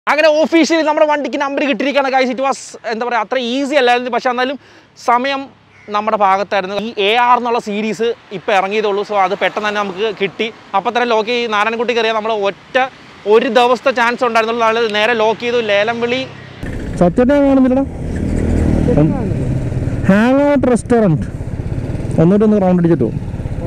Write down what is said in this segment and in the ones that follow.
അങ്ങനെ ഒഫീഷ്യലി നമ്മുടെ വണ്ടിക്ക് നമ്പർ കിട്ടിയിരിക്കുകയാണ് ഗൈസ് ഇറ്റ് വാസ് എന്താ പറയുക അത്ര ഈസി അല്ലായിരുന്നു പക്ഷെ എന്നാലും സമയം നമ്മുടെ ഭാഗത്തായിരുന്നു ഈ എ ആർ എന്നുള്ള സീരീസ് ഇപ്പോൾ ഇറങ്ങിയതുള്ളൂ സോ അത് പെട്ടെന്ന് തന്നെ നമുക്ക് കിട്ടി അപ്പോൾ തന്നെ ലോക്ക് ചെയ്ത് നാരായണൻകുട്ടി കയറിയാൽ നമ്മൾ ഒറ്റ ഒരു ദിവസത്തെ ചാൻസ് ഉണ്ടായിരുന്നുള്ളൂ നമ്മൾ നേരെ ലോക്ക് ചെയ്തു ലേലം വിളി സത്യത്തെ കാണുന്നില്ലടാ ഹാങ് ഔട്ട് റെസ്റ്റോറൻറ്റ് ഒന്നുകൂടി ഒന്ന് റൗണ്ട് അടിച്ചിട്ട് പോകും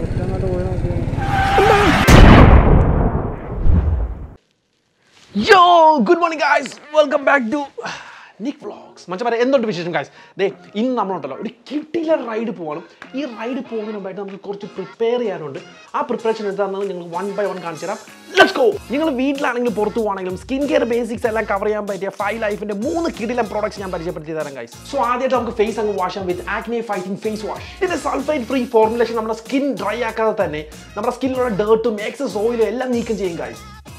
yo good morning guys welcome back to Nick vlogs മച്ചമാരെ എന്തുണ്ട് വിശേഷം ഗായ്സ് ദേ ഇന്ന് നമ്മളുണ്ടല്ലോ ഒരു കിട്ടിയിലെ റൈഡ് പോകണം ഈ റൈഡ് പോകുന്നതിന് മുമ്പായിട്ട് നമുക്ക് കുറച്ച് പ്രിപ്പയർ ചെയ്യാനുണ്ട് ആ പ്രിപ്പറേഷൻ എന്താണെന്ന് ഞങ്ങൾ വൺ ബൈ വൺ കാണിച്ചു തരാം ലെറ്റ്സ് ഗോ നിങ്ങൾ വീട്ടിലാണെങ്കിലും പുറത്തു പോകണമെങ്കിലും സ്കിൻ കെയർ ബേസിക്സ് എല്ലാം കവർ ചെയ്യാൻ പറ്റിയ ഫൈവ് ലൈഫിന്റെ മൂന്ന് കിടിലം പ്രോഡക്ട്സ് ഞാൻ പരിചയപ്പെടുത്തി തരാം ഗൈസ് സോ ആദ്യമായിട്ട് നമുക്ക് ഫേസ് അങ്ങ് വാഷ് ചെയ്യാം with acne fighting face wash ഇതിന്റെ സൾഫൈഡ് ഫ്രീ ഫോർമുലേഷൻ നമ്മുടെ സ്കിൻ ഡ്രൈ ആക്കാതെ തന്നെ നമ്മുടെ സ്കിന്നിലുള്ള ഡേർട്ടും എക്സസ് ഓയിലും എല്ലാം നീക്കം ചെയ്യും ഗൈസ്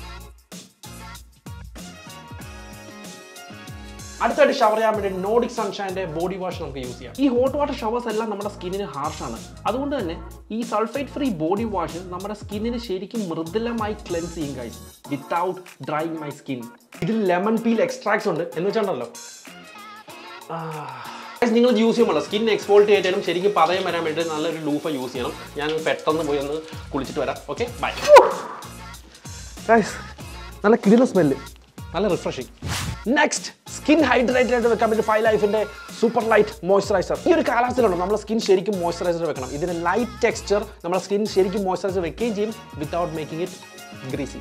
അടുത്തായിട്ട് ഷവർ ചെയ്യാൻ വേണ്ടി നോഡിക് സൺഷൈൻ്റെ ബോഡി വാഷ് നമുക്ക് യൂസ് ചെയ്യാം ഈ ഹോട്ട് വാട്ടർ ഷവേഴ്സ് എല്ലാം നമ്മുടെ സ്കിന്നിന് ഹാർഷാണ് അതുകൊണ്ട് തന്നെ ഈ സൾഫൈറ്റ് ഫ്രീ ബോഡി വാഷ് നമ്മുടെ സ്കിന്നിന് ശരിക്കും മൃദുലമായി ക്ലെൻസ് ചെയ്യും guys without drying my skin ഇതിൽ ലെമൺ പീൽ എക്സ്ട്രാക്ട്സ് ഉണ്ട് എന്ന് വെച്ചിട്ടുണ്ടല്ലോ നിങ്ങൾ യൂസ് ചെയ്യുമ്പോൾ സ്കിൻ എക്സ്പോൾട്ട് ചെയ്താലും ശരിക്കും പതയം വരാൻ വേണ്ടി നല്ലൊരു ലൂഫ യൂസ് ചെയ്യണം ഞാൻ പെട്ടെന്ന് പോയി ഒന്ന് കുളിച്ചിട്ട് വരാം ഓക്കെ ബൈ നല്ല കിടില സ്മെല്ല് നല്ല റിഫ്രഷിങ് നെക്സ്റ്റ് സ്കിൻ ഹൈഡ്രേറ്റഡ് ആയിട്ട് വെക്കാൻ പറ്റും ഫൈവ് ലൈഫിന്റെ സൂപ്പർ ലൈറ്റ് മോയ്സ്ചറൈസർ ഈ ഒരു കാലാവസ്ഥയിലുണ്ട് നമ്മുടെ സ്കിൻ ശരിക്കും മോയ്സ്ചറൈസർ വെക്കണം ഇതിന് ലൈറ്റ് ടെക്സ്ചർ നമ്മുടെ സ്കിൻ ശരിക്കും മോയ്സ്ചറൈസർ വെക്കുകയും ചെയ്യും വിത്തൗട്ട് മേക്കിംഗ് ഇറ്റ് ഗ്രീസി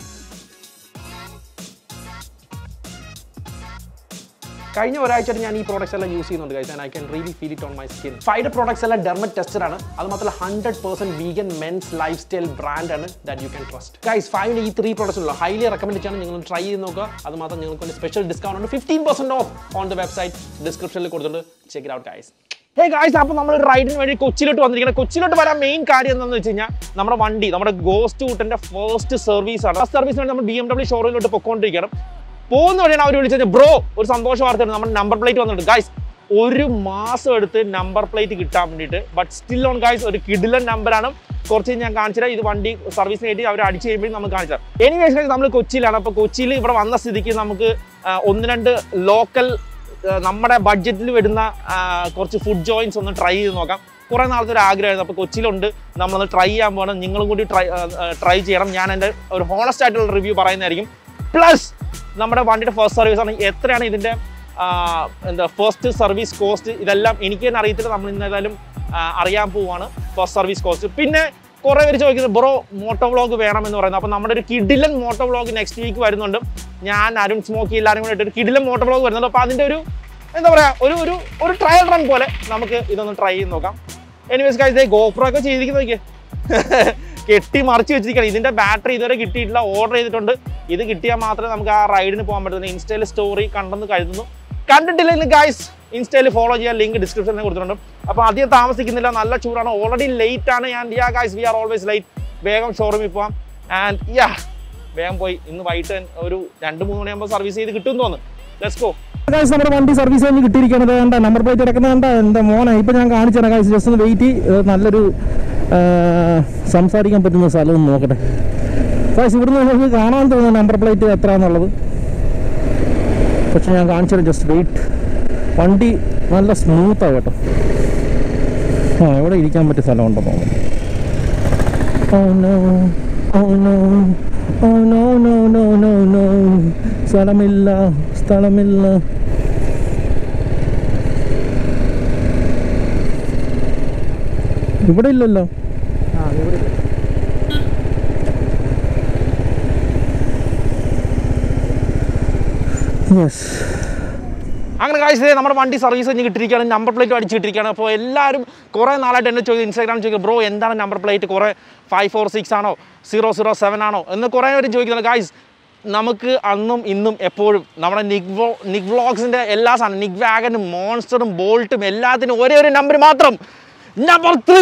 കഴിഞ്ഞ ഒരാഴ്ചയായിട്ട് ഞാൻ ഈ പ്രോഡക്ട്സ് എല്ലാം യൂസ് ചെയ്യുന്നുണ്ട് guys and I can really feel it on my skin ഫൈഡ് പ്രോഡക്ട്സ് എല്ലാം ഡെർമറ്റ് ടെസ്റ്റഡ് ആണ് അത് മാത്രമല്ല hundred percent vegan men's lifestyle brand ആണ് that you can trust guys ഫൈവിന് ഈ ത്രീ പ്രോഡക്ട്സ് ഉള്ളൂ ഹൈലി റെക്കമെൻഡ് ചെയ്യണം നിങ്ങൾ ട്രൈ ചെയ്ത് നോക്കുക അത് മാത്രം നിങ്ങൾക്ക് ഒരു സ്പെഷ്യൽ ഡിസ്കൗണ്ട് ഉണ്ട് fifteen percent off on the website ഡിസ്ക്രിപ്ഷനിൽ കൊടുത്തിട്ടുണ്ട് check it out guys hey guys അപ്പോൾ നമ്മൾ റൈഡിന് വേണ്ടി കൊച്ചിയിലോട്ട് വന്നിരിക്കുന്നത് കൊച്ചിയിലോട്ട് വരാൻ മെയിൻ കാര്യം എന്താണെന്ന് വെച്ച് കഴിഞ്ഞാൽ നമ്മുടെ വണ്ടി നമ്മുടെ ഗോസ്റ്റ് ഊട്ടിന്റെ ഫസ്റ്റ് സർവീസ് ആണ് ഫസ്റ്റ് സർവീസിന് വേണ്ടി നമ്മൾ ബി എം ഡബ്ല്യൂ ഷോറൂമിലോട്ട് പൊക്കോണ്ടിരിക്കണം പോകുന്ന വഴിയാണ് അവർ വിളിച്ചത് ബ്രോ ഒരു സന്തോഷ വാർത്തയാണ് നമ്മുടെ നമ്പർ പ്ലേറ്റ് വന്നിട്ടുണ്ട് ഗൈസ് ഒരു മാസം എടുത്ത് നമ്പർ പ്ലേറ്റ് കിട്ടാൻ വേണ്ടിയിട്ട് ബട്ട് സ്റ്റിൽ ഓൺ ഗൈസ് ഒരു കിഡിലൻ നമ്പറാണ് കുറച്ച് കഴിഞ്ഞ് ഞാൻ കാണിച്ചുതരാം ഇത് വണ്ടി സർവീസിന് വേണ്ടി അവർ അടിച്ച് കഴിയുമ്പോൾ നമുക്ക് കാണിച്ചു തരാം എനിവേസ് ഗൈസ് നമ്മൾ കൊച്ചിയിലാണ് അപ്പോൾ കൊച്ചിയിൽ ഇവിടെ വന്ന സ്ഥിതിക്ക് നമുക്ക് ആ, ഒന്ന് രണ്ട് ലോക്കൽ നമ്മുടെ ബഡ്ജറ്റിൽ വരുന്ന ആ, കുറച്ച് ഫുഡ് ജോയിൻസ് ഒന്ന് ട്രൈ ചെയ്ത് നോക്കാം കുറേ നാളത്തെ ഒരു ആഗ്രഹമായിരുന്നു അപ്പോൾ കൊച്ചിയിലുണ്ട് നമ്മളൊന്ന് ട്രൈ ചെയ്യാൻ പോകണം നിങ്ങളും കൂടി ട്രൈ ട്രൈ ചെയ്യണം ഞാൻ എൻ്റെ ഒരു ഹോണസ്റ്റ് ആയിട്ടുള്ള റിവ്യൂ പറയുന്നതായിരിക്കും പ്ലസ് നമ്മുടെ വണ്ടിയുടെ ഫസ്റ്റ് സർവീസ് ആണ് എത്രയാണ് ഇതിൻ്റെ ആ, എന്താ ഫസ്റ്റ് സർവീസ് കോസ്റ്റ് ഇതെല്ലാം എനിക്ക് തന്നെ അറിയത്തില്ല നമ്മൾ ഇന്നേതായാലും ആ, അറിയാൻ പോവാണ് ഫസ്റ്റ് സർവീസ് കോസ്റ്റ് പിന്നെ കുറേ പേര് ചോദിക്കുന്നത് ബ്രോ മോട്ടോ വ്ളോഗ് വേണമെന്ന് പറയുന്നത് അപ്പോൾ നമ്മുടെ ഒരു കിഡിലൻ മോട്ടോ വ്ളോഗ് നെക്സ്റ്റ് വീക്ക് വരുന്നുണ്ട് ഞാൻ അരുൺ സ്മോക്കി എല്ലാവരും കൂടെ ഒരു കിഡിലൻ മോട്ടോ വ്ളോഗ് വരുന്നുണ്ട് അപ്പോൾ അതിൻ്റെ ഒരു എന്താ പറയുക ഒരു ഒരു ഒരു ട്രയൽ റൺ പോലെ നമുക്ക് ഇതൊന്ന് ട്രൈ ചെയ്ത് നോക്കാം എനിവേസ് ഗൈസ് ദേ ഗോപ്രോ ഒക്കെ ചെയ്തിരിക്കുന്നത് കെട്ടി മറിച്ച് വെച്ചിരിക്കണം ഇതിന്റെ ബാറ്ററി ഇതുവരെ കിട്ടിയിട്ടില്ല ഓർഡർ ചെയ്തിട്ടുണ്ട് ഇത് കിട്ടിയാൽ മാത്രമേ നമുക്ക് ആ റൈഡിന് പോകാൻ പറ്റുള്ളൂ ഇൻസ്റ്റയിൽ സ്റ്റോറി കണ്ടെന്ന് കരുതുന്നു കണ്ടിട്ടില്ലെങ്കിൽ ഗൈസ് ഇൻസ്റ്റയിൽ ഫോളോ ചെയ്യാൻ ലിങ്ക് ഡിസ്ക്രിപ്ഷനിൽ കൊടുത്തിട്ടുണ്ട് അപ്പോൾ അധികം താമസിക്കുന്നില്ല നല്ല ചൂടാണ് ഓൾറെഡി ലേറ്റ് ആണ് and yeah guys we are always late വേഗം ഷോറൂമിൽ പോവാം ആൻഡ് യാ വേഗം പോയി ഇന്ന് വൈകിട്ട് ഒരു രണ്ട് മൂന്ന് മണിയാകുമ്പോൾ സർവീസ് ചെയ്ത് കിട്ടും തോന്നുന്നു ലെറ്റ്സ് ഗോ ഗൈസ് നമ്മുടെ വണ്ടി സർവീസ് കഴിഞ്ഞ് കിട്ടിയിരിക്കുന്നത് വേണ്ട നമ്പർ പ്ലേറ്റ് കിടക്കുന്നത് വേണ്ട എൻ്റെ മോനെ ഇപ്പം ഞാൻ കാണിച്ചു തരാം ഗൈസ് ജസ്റ്റ് ഒന്ന് വെയിറ്റ് നല്ലൊരു ആ, സംസാരിക്കാൻ പറ്റുന്ന സ്ഥലം ഒന്ന് നോക്കട്ടെ ഗൈസ് ഇവിടുന്ന് നമുക്ക് കാണാൻ തോന്നുന്നു നമ്പർ പ്ലേറ്റ് എത്രയാണെന്നുള്ളത് പക്ഷെ ഞാൻ കാണിച്ചു തരാം ജസ്റ്റ് വെയിറ്റ് വണ്ടി നല്ല സ്മൂത്താണ് കേട്ടോ ആ എവിടെ ഇരിക്കാൻ പറ്റിയ സ്ഥലമുണ്ടോ തോന്നുന്നു Oh no, oh no, oh no, no, no, no, no. സ്ഥലമില്ല സ്ഥലമില്ല ഇവിടെ ഇല്ലല്ലോ യെസ് അങ്ങനെ കാഴ്ച നമ്മുടെ വണ്ടി സർവീസ് കഴിഞ്ഞ് കിട്ടിയിരിക്കുകയാണ് നമ്പർ പ്ലേറ്റ് അടിച്ച് കിട്ടിയിരിക്കുകയാണ് അപ്പോൾ എല്ലാവരും കുറേ നാളായിട്ട് എന്നെ ചോദിക്കും ഇൻസ്റ്റാഗ്രാം ചോദിക്കും ബ്രോ എന്താണ് നമ്പർ പ്ലേറ്റ് കുറേ ഫൈവ് ഫോർ സിക്സ് ആണോ സീറോ സീറോ സെവൻ ആണോ എന്ന് കുറേ പേര് ചോദിക്കുന്നുണ്ട് ഗായ്സ് നമുക്ക് അന്നും ഇന്നും എപ്പോഴും നമ്മുടെ നിക് വ്ലോ നിക് വ്ളോഗ്സിൻ്റെ എല്ലാ സാധനം നിക് വാഗനും മോൺസ്റ്ററും ബോൾട്ടും എല്ലാത്തിനും ഒരേ ഒരു നമ്പർ മാത്രം നമ്പർ ത്രീ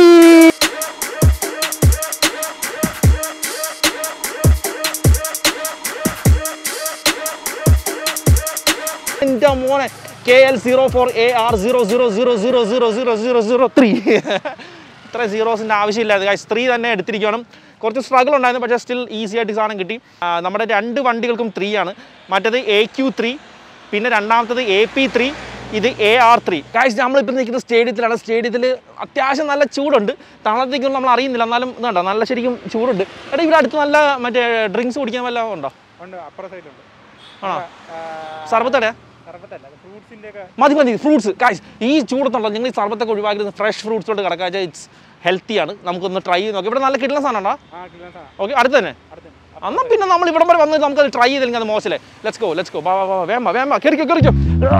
എൻ്റെ മോനെ K L zero four A R zero zero zero zero zero zero zero zero three ഇത്ര സീറോസിൻ്റെ ആവശ്യമില്ലാതെ ഗൈസ് ത്രീ തന്നെ എടുത്തിരിക്കണം കുറച്ച് സ്ട്രഗിൾ ഉണ്ടായിരുന്നു പക്ഷേ സ്റ്റിൽ ഈസി ആയിട്ട് ഈ സാധനം കിട്ടി ആ, നമ്മുടെ രണ്ട് വണ്ടികൾക്കും ത്രീ ആണ് മറ്റേത് എ ക്യു ത്രീ പിന്നെ രണ്ടാമത്തത് എ പി ത്രീ ഇത് എ ആർ ത്രീ കാഴ്ച നമ്മളിപ്പോൾ നിൽക്കുന്ന സ്റ്റേഡിയത്തിലാണ് സ്റ്റേഡിയത്തിൽ അത്യാവശ്യം നല്ല ചൂടുണ്ട് തണലത്തേക്കൊന്നും നമ്മൾ അറിയുന്നില്ല എന്നാലും ഇതുണ്ടോ നല്ല ശരിക്കും ചൂടുണ്ട് എടാ ഇവിടെ അടുത്ത് നല്ല മറ്റേ ഡ്രിങ്ക്സ് കുടിക്കാൻ വല്ലതും ഉണ്ടോ ഉണ്ട് അപ്പുറ സൈഡിലുണ്ട് ആണോ സർബത്തടയാ സർബത്തല്ല ഫ്രൂട്ട്സിന്റെ ഒക്കെ മതി മതി ഫ്രൂട്ട്സ് കായ്സ് ഈ ചൂടത്തുണ്ടോ നിങ്ങൾ ഈ സർബത്തൊക്കെ ഒഴിവാക്കി ഫ്രഷ് ഫ്രൂട്ട്സോട്ട് കിടക്കാച്ച ഇറ്റ്സ് ഹെൽത്തിയാണ് നമുക്കൊന്ന് ട്രൈ ചെയ്ത് നോക്കാം ഇവിടെ നല്ല കിട്ടുന്ന സാധനം ഉണ്ടോ ആ കിലോസ് ആണ് ഓക്കെ അടുത്ത് തന്നെ അടുത്ത് എന്നാൽ പിന്നെ നമ്മൾ ഇവിടം വരെ വന്ന് നമുക്കത് ട്രൈ ചെയ്തില്ലെങ്കിൽ അത് മോശമല്ലേ ലെറ്റ്സ് ഗോ ലെറ്റ്സ് ഗോ ബാ ബാ ബാ വേമ്പ വേമ്പ കയറിക്കോ കയറിക്കോ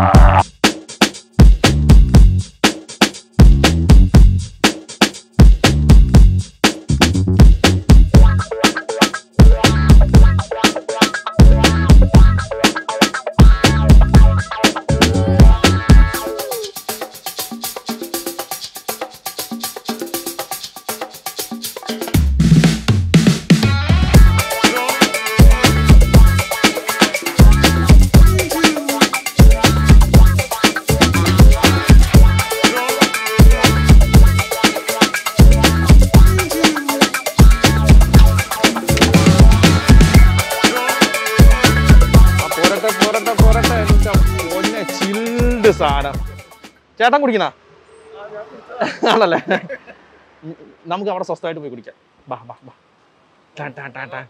ആ, പോരട്ടെ പോരട്ടെ പോരട്ടെ എൻ്റെ പൊന്നെ ചിൽഡ് സാധനം ചേട്ടൻ കുടിക്കുന്ന ആണല്ലേ ഉം, നമുക്ക് അവിടെ സ്വസ്ഥമായിട്ട് പോയി കുടിക്കാം ബാ ബാ ബാ ടാ, ടാ, ടാ, ടാ.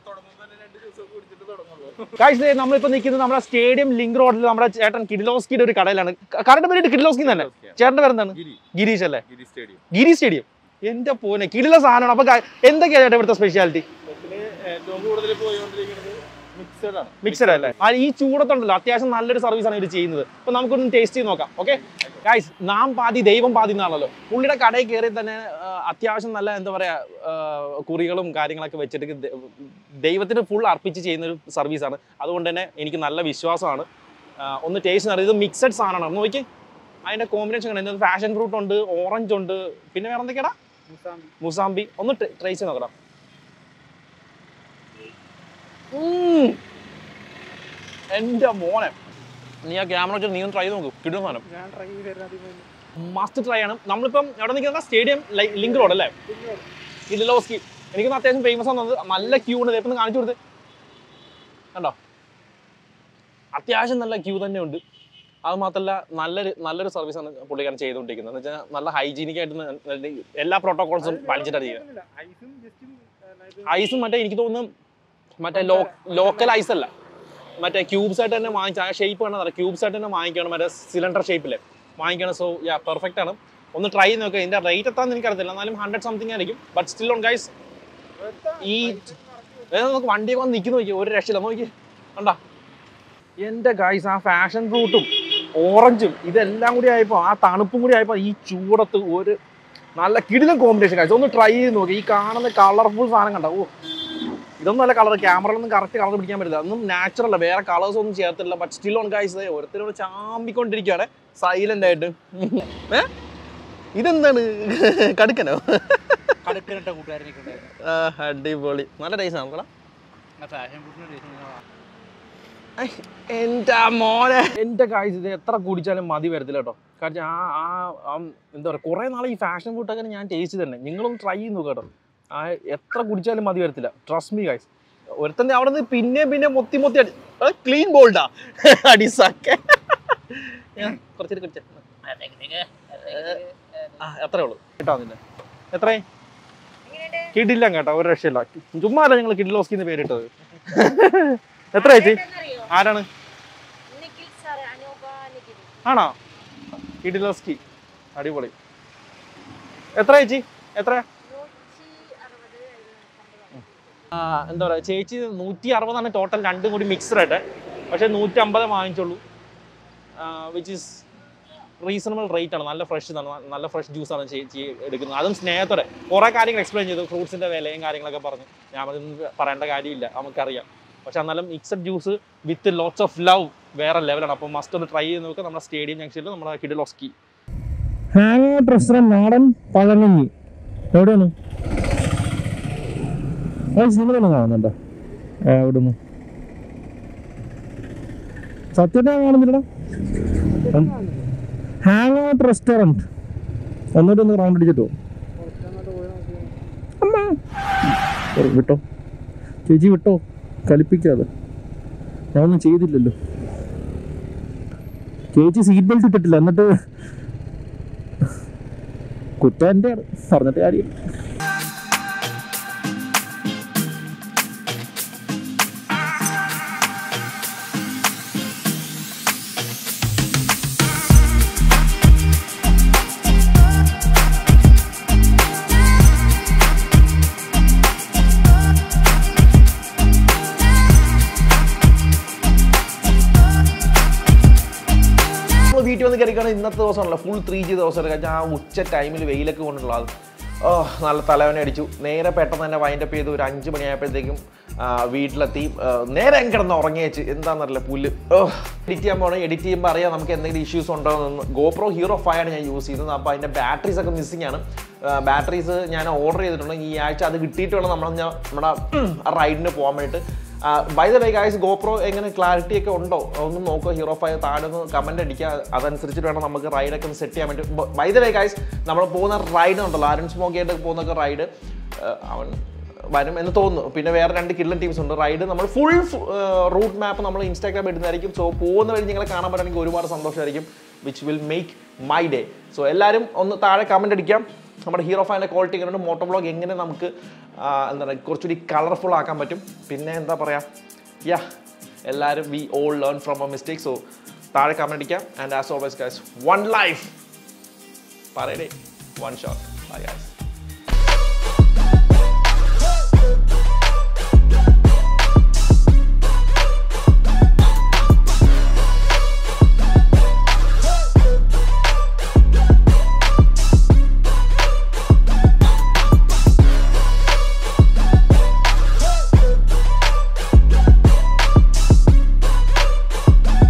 Guys, ദേ നമ്മളിപ്പോ നിൽക്കുന്നത് നമ്മുടെ സ്റ്റേഡിയം ലിങ്ക് റോഡിൽ നമ്മുടെ ചേട്ടൻ കിഡിലോസ്കിയുടെ ഒരു കടയിലാണ് കടയുടെ പേര് കിഡിലോസ്കി തന്നെ ചേട്ടന്റെ പേരെന്താണ് ഗിരീഷ് അല്ലേ ഗിരി സ്റ്റേഡിയം എന്റെ പോനെ കിടില സാധനമാണ് അപ്പൊ ഗാ- എന്തൊക്കെയാ ചേട്ടാ ഇവിടുത്തെ സ്പെഷ്യാലിറ്റി ഏറ്റവും കൂടുതൽ പോയിക്കൊണ്ടിരിക്കുന്നത് മിക്സഡ് ആണ് മിക്സഡ് അല്ലേ ആ ഈ ചൂടത്തുണ്ടല്ലോ അത്യാവശ്യം നല്ലൊരു സർവീസ് ആണ് ഇവർ ചെയ്യുന്നത് അപ്പൊ നമുക്കൊന്ന് ടേസ്റ്റ് ചെയ്ത് നോക്കാം ഓക്കെ ഗൈസ് നാം പാതി ദൈവം പാതി എന്നാണല്ലോ പുള്ളിയുടെ കടയിൽ കയറി തന്നെ ആ, അത്യാവശ്യം നല്ല എന്താ പറയാ ആ, കുറികളും കാര്യങ്ങളൊക്കെ വെച്ചിട്ട് ദ- ദൈവത്തിന് ഫുൾ അർപ്പിച്ച് ചെയ്യുന്ന ഒരു സർവീസാണ് അതുകൊണ്ട് തന്നെ എനിക്ക് നല്ല വിശ്വാസമാണ് ആ, ഒന്ന് ടേസ്റ്റ് അറിയാം ഇത് മിക്സഡ് സാധനമാണ് ഒന്ന് നോക്കി അതിന്റെ കോമ്പിനേഷൻ കണ്ടത് ഫാഷൻ ഫ്രൂട്ട് ഉണ്ട് ഓറഞ്ച് ഉണ്ട് പിന്നെ വേറെ എന്തൊക്കെയാടാ മുസാമ്പി മുസാമ്പി ഒന്ന് ട്രൈ ചെയ്ത് നോക്കണം ഉം. എന്റെ മോനെ നീ ആ ക്യാമറ വെച്ചിട്ട് നീ ഒന്ന് ട്രൈ ചെയ്ത് നോക്കൂ കിട്ടുന്ന സാധനം ഞാൻ ട്രൈ ചെയ്തിരുന്നത് മസ്റ്റ് ട്രൈ ആണ് നമ്മളിപ്പം എവിടെ നിൽക്കുന്ന സ്റ്റേഡിയം ലിങ്ക് റോഡ് അല്ലേ ഇഡലോസ്കി എനിക്കൊന്ന് അത്യാവശ്യം ഫേമസ് ആണെന്നത് നല്ല ക്യൂ ഉണ്ട് ഇപ്പം കാണിച്ചു കൊടുത്ത് കണ്ടോ അത്യാവശ്യം നല്ല ക്യൂ തന്നെ ഉണ്ട് അത് മാത്രമല്ല നല്ലൊരു നല്ലൊരു സർവീസാണ് പുള്ളിക്കാരൻ ചെയ്തുകൊണ്ടിരിക്കുന്നത് എന്ന് വെച്ചാൽ നല്ല ഹൈജീനിക് ആയിട്ട് ന- എല്ലാ പ്രോട്ടോകോൾസും പാലിച്ചിട്ടാണ് ചെയ്യുന്നത് ഐസും ജസ്റ്റും ഐസും മറ്റേ എനിക്ക് തോന്നുന്നു മറ്റേ ലോ ലോക്കൽ ഐസ് അല്ല മറ്റേ ക്യൂബ്സ് ആയിട്ട് തന്നെ വാങ്ങിച്ച ആ ഷേപ്പ് കാണാൻ ക്യൂബ്സ് ആയിട്ട് തന്നെ വാങ്ങിക്കണം മറ്റേ സിലിണ്ടർ ഷേപ്പിൽ വാങ്ങിക്കണം സോ യാ പെർഫെക്റ്റ് ആണ് ഒന്ന് ട്രൈ ചെയ്ത് നോക്കുക ഇതിന്റെ റേറ്റ് എത്താന്ന് എനിക്കറിയത്തില്ല എന്നാലും ഹൺഡ്രഡ് സംതിങ് ആയിരിക്കും ബട്ട് സ്റ്റിൽ ഓൺ ഗൈസ് ഈ ഏതാ നമുക്ക് വണ്ടി വന്ന് നിൽക്കുന്നു നോക്കി ഒരു രക്ഷയില്ല നോക്കി കണ്ടാ എൻ്റെ ഗൈസ് ആ ഫാഷൻ ഫ്രൂട്ടും ഓറഞ്ചും ഇതെല്ലാം കൂടി ആയപ്പോൾ ആ തണുപ്പും കൂടി ആയപ്പോൾ ഈ ചൂടത്ത് ഒരു നല്ല കിടിലം കോമ്പിനേഷൻ ഗൈസ് ഒന്ന് ട്രൈ ചെയ്ത് നോക്കി ഈ കാണുന്ന കളർഫുൾ സാധനം കണ്ട ഓ ഇതൊന്നും അല്ല കളർ ക്യാമറയിലൊന്നും കറക്റ്റ് കളർ പിടിക്കാൻ പറ്റില്ല അതൊന്നും നാച്ചുറൽ അല്ല വേറെ കളേഴ്സ് ഒന്നും ചേർത്തില്ല ബട്ട് സ്റ്റിൽ ഓൺ ഗൈസ് ഓരോരുത്തരോട് ചാമ്പിക്കൊണ്ടിരിക്കുകയാണ് സൈലന്റ് ആയിട്ട് ഏ ഇതെന്താണ് കടുക്കനോ കടുക്കനിട്ട കൂട്ടുകാരനൊക്കെ ഉണ്ടായിരുന്നു ആ, അടിപൊളി നല്ല ടേസ്റ്റ് ആണല്ലോ ആ ഫാഷൻ ഫുഡിന് എന്റെ മോനെ എന്റെ കാഴ്ച ഇത് എത്ര കുടിച്ചാലും മതി വരത്തില്ല കേട്ടോ കാരണം ആ ആ ആ എന്താ പറയുക കുറേ നാളെ ഈ ഫാഷൻ ഫുഡൊക്കെ ഞാൻ ടേസ്റ്റ് തന്നെ നിങ്ങളൊന്ന് ട്രൈ ചെയ്ത് നോക്കുക കേട്ടോ ആ എത്ര കുടിച്ചാലും മതി വരത്തില്ല ട്രസ്റ്റ് മീ ഗൈസ് ഒരുത്തന്നെ അവിടെ നിന്ന് പിന്നെ പിന്നെ മൊത്തി മൊത്തി അടി ക്ലീൻ ബോൾഡാ അടിസാക്കെ ഞാൻ കുറച്ചേരി കുടിച്ച ആ അത്രേ ഉള്ളൂ കേട്ടോ നിന്നെ എത്രേ കിടില്ല കേട്ടോ ഒരു രക്ഷയില്ല ചുമ്മാ അല്ല ഞങ്ങൾ കിഡിലോസ്കിന്ന് പേരിട്ടത് എത്ര ചേച്ചി അറിയോ ആരാണ് നിഖിൽ സാർ അനൂപ നിഖിൽ ആണോ കിഡിലോസ്കി അടിപൊളി എത്ര ചേച്ചി എത്ര നൂറ്റി അറുപത് എഴുപത്തൊമ്പത് ആ, എന്താ പറയുക ചേച്ചി നൂറ്റി അറുപതാണ് ടോട്ടൽ രണ്ടും കൂടി മിക്സ്ഡ് ആയിട്ട് പക്ഷേ നൂറ്റി അമ്പത് വാങ്ങിച്ചുള്ളൂ വിച്ച് ഈസ് റീസണബിൾ റേറ്റ് ആണ് നല്ല ഫ്രഷ് ഇതാണ് ന- നല്ല ഫ്രഷ് ജ്യൂസാണ് ചേച്ചി എടുക്കുന്നത് അതും സ്നേഹത്തോടെ കുറേ കാര്യങ്ങൾ എക്സ്പ്ലെയിൻ ചെയ്തു ഫ്രൂട്ട്സിൻ്റെ വിലയും കാര്യങ്ങളൊക്കെ പറഞ്ഞു ഞാൻ അതൊന്നും പറയേണ്ട കാര്യമില്ല നമുക്കറിയാം പക്ഷെ എന്നാലും mixed juice with lots of love വേറെ ലെവലാണ് അപ്പോൾ മസ്റ്റ് ഒന്ന് ട്രൈ ചെയ്ത് നോക്കുക നമ്മുടെ സ്റ്റേഡിയം ജംഗ്ഷനിൽ നമ്മുടെ കിഡിലോസ്കി ഹാങ് ഔട്ട് റെസ്റ്റോറൻറ്റ് നാടൻ പഴങ്ങഞ്ഞി എവിടെയാണ് ആ സിനിമ തന്നെ കാണുന്നുണ്ടോ എവിടുന്ന് സത്യം കാണുന്നില്ലടാ ഹാങ് ഔട്ട് റെസ്റ്റോറൻറ്റ് ഒന്നുകൂടി ഒന്ന് റൗണ്ട് അടിച്ചിട്ടോ അമ്മ ഓ, വിട്ടോ ചേച്ചി വിട്ടോ കലിപ്പിക്കാതെ ഞാൻ ഒന്നും ചെയ്തില്ലല്ലോ ചേച്ചി സീറ്റ് ബെൽറ്റ് ഇട്ടിട്ടില്ല എന്നിട്ട് കുറ്റം എൻ്റെയാണ് പറഞ്ഞിട്ട് കാര്യം നമ്മൾ വീട്ടിൽ വന്ന് കയറിക്കാണ് ഇന്നത്തെ ദിവസമാണല്ലോ ഫുൾ ത്രീ ജി ദിവസം കഴിഞ്ഞാൽ ആ ഉച്ച ടൈമിൽ വെയിലൊക്കെ കൊണ്ടുള്ള അത് ഓ നല്ല തലവേന അടിച്ചു നേരെ പെട്ടെന്ന് തന്നെ വൈൻഡപ്പ് ചെയ്ത് ഒരു അഞ്ച് മണിയായപ്പോഴത്തേക്കും ആ, വീട്ടിലെത്തി ആ, നേരെ അങ്ങ് കിടന്ന് ഉറങ്ങിയേച്ച് എന്താണെന്നറിയില്ല പുല്ല് ഓ എഡിറ്റ് ചെയ്യാൻ പോകണം എഡിറ്റ് ചെയ്യുമ്പോൾ അറിയാം നമുക്ക് എന്തെങ്കിലും ഇഷ്യൂസ് ഉണ്ടോ എന്ന് ഗോപ്രോ ഹീറോ ഫൈവ് ആണ് ഞാൻ യൂസ് ചെയ്യുന്നത് അപ്പോൾ അതിൻ്റെ ബാറ്ററീസ് ഒക്കെ മിസ്സിംഗ് ആണ് ബാറ്ററീസ് ഞാൻ ഓർഡർ ചെയ്തിട്ടുണ്ട് ഈ ആഴ്ച അത് കിട്ടിയിട്ട് വേണം നമ്മൾ ഞാൻ നമ്മുടെ റൈഡിന് പോകാൻ വേണ്ടിയിട്ട് by the way guys GoPro എങ്ങനെ ക്ലാരിറ്റി ഒക്കെ ഉണ്ടോ ഒന്ന് നോക്കുക ഹീറോ ഫൈവ് താഴെ ഒന്ന് കമന്റ് അടിക്കുക അതനുസരിച്ചിട്ട് വേണം നമുക്ക് റൈഡൊക്കെ ഒന്ന് സെറ്റ് ചെയ്യാൻ വേണ്ടി ബൈ ദ വേ ഗായ്സ് നമ്മൾ പോകുന്ന റൈഡ് ഉണ്ടല്ലോ ആരൻ സ്മോക്കി ആയിട്ട് പോകുന്നൊക്കെ റൈഡ് അവൻ വരും എന്ന് തോന്നുന്നു പിന്നെ വേറെ രണ്ട് കില്ലൻ ടീംസ് ഉണ്ട് റൈഡ് നമ്മൾ ഫുൾ റൂട്ട് മാപ്പ് നമ്മൾ ഇൻസ്റ്റാഗ്രാം ഇടുന്നതായിരിക്കും സോ പോകുന്ന വഴി നിങ്ങളെ കാണാൻ പറ്റുകയാണെങ്കിൽ ഒരുപാട് സന്തോഷമായിരിക്കും which will make my day so എല്ലാവരും ഒന്ന് താഴെ കമന്റ് അടിക്കാം നമ്മുടെ ഹീറോ ഫാൻ്റെ ക്വാളിറ്റി എങ്ങനെയുണ്ട് മോട്ടോ ബ്ലോഗ് എങ്ങനെ നമുക്ക് ആ, എന്താ പറയുക കുറച്ചുകൂടി കളർഫുൾ ആക്കാൻ പറ്റും പിന്നെ എന്താ പറയുക യാ എല്ലാവരും we all learn from a mistake so താഴെ കമന്റ് അടിക്കാം and as always guys one life പറയടേ വൺ ഷോട്ട് ബൈ ഗൈസ്